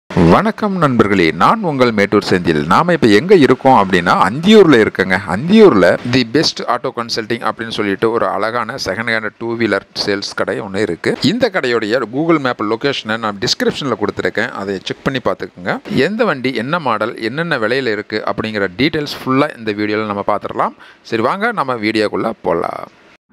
வணக்கம் நண்பர்களே நான் உங்கள் மேட்டூர் செந்தில் நாம இப்போ எங்கே இருக்கோம் அப்படின்னா அந்தியூரில் இருக்கங்க அந்தியூரில் தி பெஸ்ட் ஆட்டோ கன்சல்டிங் அப்படின்னு சொல்லிட்டு ஒரு அழகான second hand two wheeler sales கடை ஒன்று இருக்குது இந்த கடையோடைய கூகுள் மேப் லொக்கேஷனை நான் டிஸ்கிரிப்ஷனில் கொடுத்துருக்கேன் அதை செக் பண்ணி பார்த்துக்குங்க எந்த வண்டி என்ன மாடல் என்னென்ன விலையில் இருக்குது அப்படிங்கிற டீட்டெயில்ஸ் ஃபுல்லாக இந்த வீடியோவில் நம்ம பார்த்துடலாம் சரி வாங்க நம்ம வீடியோக்குள்ளே போகலாம்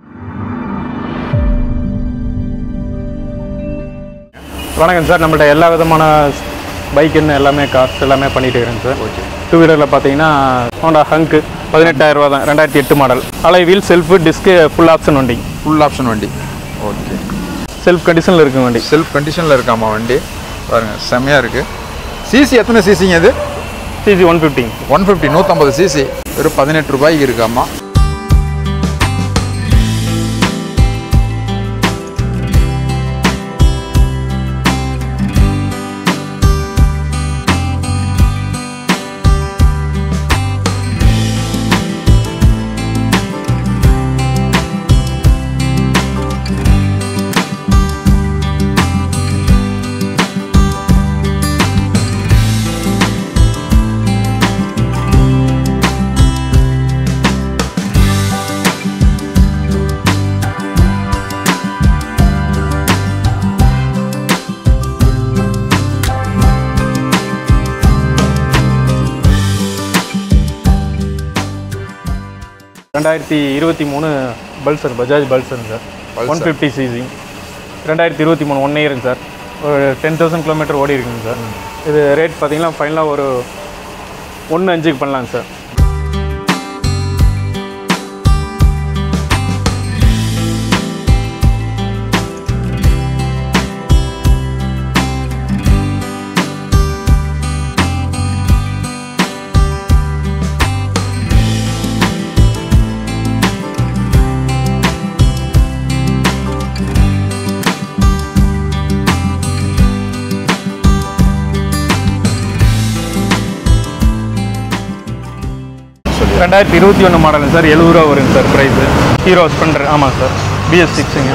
வணக்கம் சார் நம்மள்ட்ட எல்லா விதமான பைக்குன்னு எல்லாமே கார்ஸ் எல்லாமே பண்ணிட்டு இருக்கிறேங்க சார் ஓகே டூ வீலரில் பார்த்தீங்கன்னா ஹோண்டா ஹங்க் பதினெட்டாயிரம் ரூபா தான் ரெண்டாயிரத்தி எட்டு model alloy wheel self disc full option வண்டி ஃபுல் ஆப்ஷன் வண்டி ஓகே செல்ஃப் கண்டிஷனில் இருக்குங்க வண்டி செல்ஃப் கண்டிஷனில் இருக்காமா வண்டி பாருங்கள் செம்மையாக இருக்குது சிசி எத்தனை சிசிங்க இது சிசி ஒன் ஃபிஃப்டிங் ஒன் ஃபிஃப்டி நூற்றம்பது சிசி வெறும் பதினெட்டு ரூபாய்க்கு இருக்காமா ரெண்டாயிரத்தி இருபத்தி மூணு பல்சர் பஜாஜ் பல்சருங்க sir Pulsar. One fifty CC ரெண்டாயிரத்தி இருபத்தி மூணு ஒன் இயருங்க சார் ஒரு டென் தௌசண்ட் கிலோமீட்டர் ஓடி இருக்குங்க சார் இது ரேட் பார்த்தீங்கன்னா ஃபைனலாக ஒரு ஒன்று அஞ்சுக்கு பண்ணலாங்க சார் ரெண்டாயிரத்தி இருபத்தி ஒன்று மாடலுங்க சார் எழுபது ரூபா வருங்க சார் ப்ரைஸு ஹீரோ ஸ்பெண்டர் ஆமாம் சார் பிஎஸ் சிக்ஸுங்க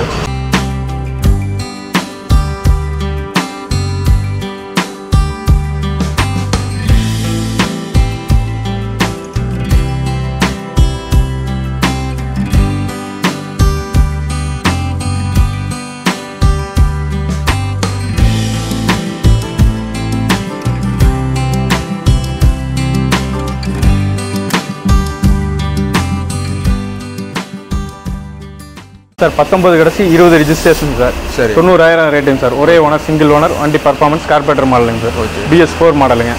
சார் பத்தொம்பது கடைசி இருபது ரிஜிஸ்ட்ரேஷன் சார் சரி. தொண்ணூறாயிரம் ரேட்டுங்க சார் ஒரே ஓனர் சிங்கிள் ஓனர் வண்டி பர்ஃபார்மன்ஸ் கார்பரேட்டர் மாடலுங்க சார் Okay. பிஎஸ் ஃபோர் மாடலுங்க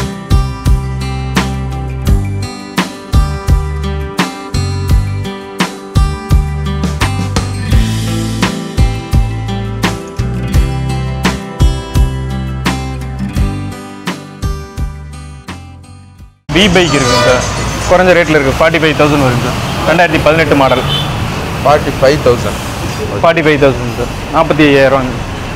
பி பைக் இருக்குங்க சார் குறைஞ்ச ரேட்டில் இருக்குது ஃபார்ட்டி ஃபைவ் தௌசண்ட் வருங்க சார் ரெண்டாயிரத்தி பதினெட்டு model forty five thousand forty five thousand sir நாற்பத்தி ஐயாயிரம்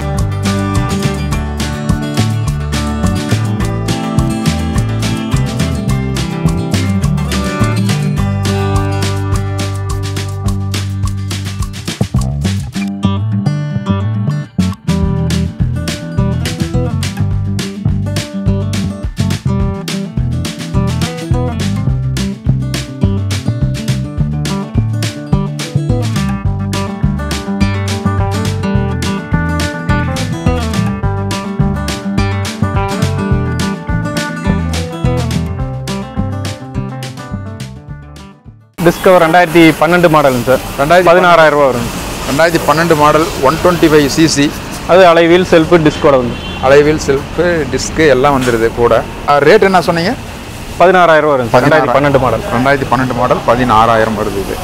டிஸ்கவர் ரெண்டாயிரத்தி பன்னெண்டு மாடலுங்க சார் ரெண்டாயிரத்தி பதினாறாயிரம் ரூபா வரும் ரெண்டாயிரத்தி பன்னெண்டு model one twenty five CC அது அலைவீல் செல்ஃபு டிஸ்கோட வந்து அலைவில் செல்ஃபு டிஸ்க்கு எல்லாம் வந்துடுது கூட ரேட் என்ன சொன்னீங்க பதினாறாயிரம் ரூபா வரும் சார் ரெண்டாயிரத்தி பன்னெண்டு மாடல் ரெண்டாயிரத்தி பன்னெண்டு மாடல் பதினாறாயிரம் வருது இது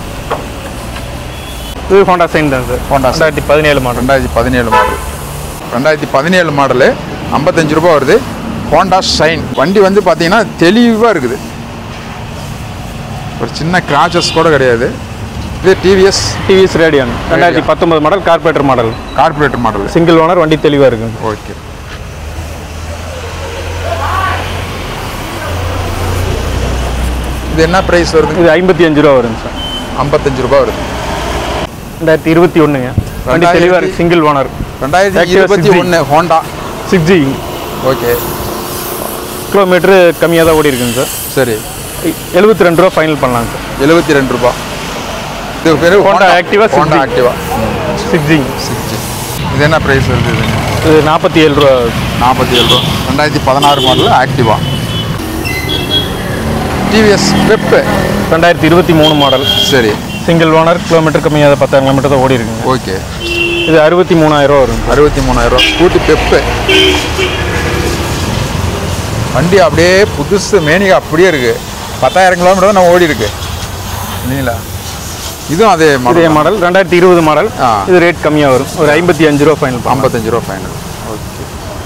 இது ஹோண்டா சைன் தான் சார் Honda Sign. ரெண்டாயிரத்தி பதினேழு மாடல் ரெண்டாயிரத்தி பதினேழு மாடல் ரெண்டாயிரத்தி பதினேழு மாடலு ஐம்பத்தஞ்சு ரூபா வருது ஹோண்டா ஷைன் வண்டி வந்து பார்த்தீங்கன்னா தெளிவாக இருக்குது ஒரு சின்ன கிராச்சஸ் கூட கிடையாது இது டிவிஎஸ் டிவிஎஸ் ரேடியன் ரெண்டாயிரத்தி பத்தொன்பது model carburettor model carburettor model single owner வண்டி தெளிவாக இருக்குங்க ஓகே இது என்ன ப்ரைஸ் வருது இது ஐம்பத்தி அஞ்சு ரூபா வருங்க சார் ஐம்பத்தஞ்சு ரூபா வருது ரெண்டாயிரத்தி இருபத்தி ஒன்றுங்க வண்டி தெளிவாக இருக்கு சிங்கிள் ஓனர் ரெண்டாயிரத்தி Activa இருபத்தி 6G. ஒன்று Honda six G okay kilometre கம்மியாக தான் ஓடி இருக்குங்க சார் சரி எழுபத்தி ரெண்டு ரூபா ஃபைனல் பண்ணலாங்க சார் எழுபத்தி ரெண்டு ரூபா இது பேர் Honda Activa Honda 6G. Activa சிக்ஸிங் சிக்ஸ் இது என்ன ப்ரைஸ் வருது இதுங்க இது நாற்பத்தி ஏழு ரூபா நாற்பத்தி ஏழு ரூபா ரெண்டாயிரத்தி பதினாறு மாடல் ஆக்டிவா டிவிஎஸ் வெப்பு ரெண்டாயிரத்தி இருபத்தி மூணு மாடல் சரி சிங்கிள் ஓனர் கிலோமீட்டர் கம்மியாக பத்தாயிரம் கிலோமீட்டர் தான் ஓடி இருக்குங்க ஓகே இது அறுபத்தி மூணாயிரம் ரூபா வரும் அறுபத்தி மூணாயிரம் ரூபா ஸ்கூட்டி பெப்பு வண்டி அப்படியே புதுசு மேனிகா அப்படியே இருக்கு பத்தாயிரம் கிலோமீட்டர் தான் நான் ஓடி இருக்கு இல்லைங்களா இதுவும் அதே இதே மாடல் மாடல் ரெண்டாயிரத்தி இருபது மாடல் ஆ. இது ரேட் கம்மியாக வரும் ஒரு ஐம்பத்தி அஞ்சு ரூபா ஃபைனல் பண்ணலாம் ஐம்பத்தஞ்சு ரூபா ஃபைனல் ஓகே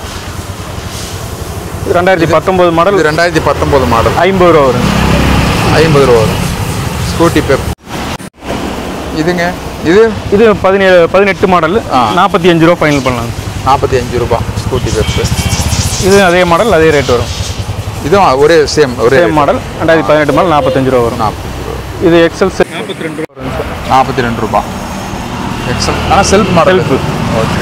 இது ரெண்டாயிரத்தி பத்தொம்போது மாடல் இது ரெண்டாயிரத்தி பத்தொம்போது மாடல் ஐம்பது ரூபா வரும் ஐம்பது ரூபா வரும் ஸ்கூட்டி பெப் இதுங்க இது இது பதினேழு பதினெட்டு மாடல் ஆ. நாற்பத்தி அஞ்சு ரூபா ஃபைனல் பண்ணலாம் நாற்பத்தி அஞ்சு ரூபா ஸ்கூட்டி பெப்பு இது அதே மாடல் அதே ரேட் வரும் இதுவும் ஒரே சேம் ஒரே சேம் மாடல் ரெண்டாயிரத்தி பதினெட்டு மாடல் நாற்பத்தஞ்சு ரூபா வரும் நாற்பத்தஞ்சு ரூபா இது எக்ஸல் நாற்பத்தி ரெண்டு ரூபா வரும் சார் நாற்பத்தி ரெண்டு ரூபா எக்ஸல் ஆனால் செல்ஃப் மாடல் Self. ஓகே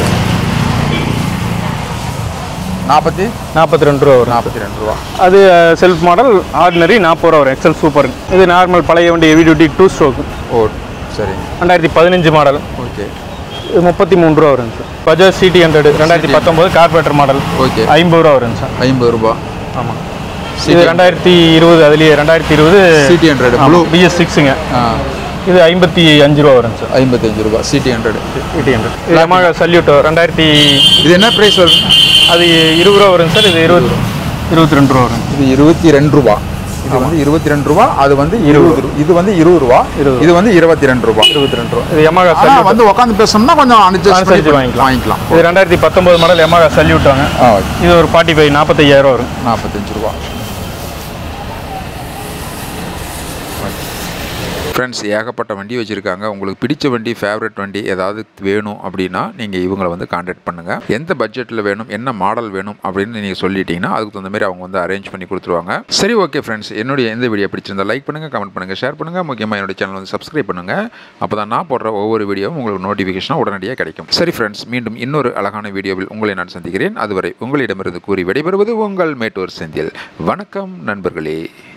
நாற்பத்தி நாற்பத்தி ரெண்டு ரூபா வரும் நாற்பத்தி ரெண்டு ரூபா அது செல்ஃப் மாடல் ஆர்டினரி நாற்பது ரூபா வரும் எக்ஸல் சூப்பர் இது நார்மல் பழைய வண்டி ஹெவி டியூட்டி டூ ஸ்ட்ரோக் ஓ சரி ரெண்டாயிரத்தி பதினஞ்சு மாடல் ஓகே இது முப்பத்தி மூணு ரூபா வருங்க சார் பஜாஜ் சிடி ஹண்ட்ரட் ரெண்டாயிரத்தி பத்தொம்போது கார்பரேட்டர் மாடல் ஓகே ஐம்பது ரூபா வருங்க சார் ஐம்பது ரூபா ஆமாம் இது ரெண்டாயிரத்தி இருபது அதுலேயே ரெண்டாயிரத்தி இருபது சிடி ஹண்ட்ரட் ப்ளூ பிஎஸ் சிக்ஸுங்க இது ஐம்பத்தி அஞ்சு ரூபா வருங்க சார் ஐம்பத்தஞ்சு ரூபா சிடி ஹண்ட்ரட் சிடி ஹண்ட்ரட் இது Yamaha சல்யூட்டோ ரெண்டாயிரத்தி இது என்ன ப்ரைஸ் வருது அது இருபது ரூபா வருங்க சார் இது இருபது இருபத்தி ரெண்டு ரூபா வரும் இது இருபத்தி ரெண்டு ரூபா இது வந்து இருபத்தி ரெண்டு ரூபா அது வந்து இருபது ரூ- இது வந்து இருபது ரூபா இருபது. இது வந்து இருபத்தி ரெண்டு ரூபா இருபத்தி ரெண்டு ரூபா இது Yamaha ஆனால் சல்யூட்டோ வந்து உட்காந்து பேசணும்னா கொஞ்சம் அனுசரிச்சு அனுசரிச்சு வாங்கிக்கலாம். வாங்கிக்கலாம் இது ரெண்டாயிரத்தி பத்தொம்போது மாடல் Yamaha சல்யூட்டாங்க ஆ இது ஒரு ஃபார்ட்டி ஃபைவ் நாற்பத்தையாயிரம் வரும் நாற்பத்தஞ்சு ரூபா ஃப்ரெண்ட்ஸ் ஏகப்பட்ட வண்டி வச்சுருக்காங்க உங்களுக்கு பிடிச்ச வண்டி ஃபேவரட் வண்டி ஏதாவது வேணும் அப்படின்னா நீங்கள் இவங்களை வந்து காண்டாக்ட் பண்ணுங்கள் எந்த பட்ஜெட்டில் வேணும் என்ன மாடல் வேணும் அப்படின்னு நீங்கள் சொல்லிட்டீங்கன்னா அதுக்கு தகுந்த மாதிரி அவங்க வந்து அரேஞ்ச் பண்ணி கொடுத்துருவாங்க சரி ஓகே ஃப்ரெண்ட்ஸ் என்னுடைய எந்த வீடியோ பிடிச்சிருந்தா லைக் பண்ணுங்கள் கமெண்ட் பண்ணுங்கள் ஷேர் பண்ணுங்கள் முக்கியமாக என்னுடைய சேனல் வந்து சப்ஸ்கிரைப் பண்ணுங்கள் அப்போ தான் நான் போடுற ஒவ்வொரு வீடியோவும் உங்களுக்கு நோட்டிஃபிகேஷனாக உடனடியாக கிடைக்கும் சரி ஃப்ரெண்ட்ஸ் மீண்டும் இன்னொரு அழகான வீடியோவில் உங்களை நான் சந்திக்கிறேன் அதுவரை உங்களிடமிருந்து கூறி விடைபெறுவது உங்கள் மேட்டூர் செந்தில் வணக்கம் நண்பர்களே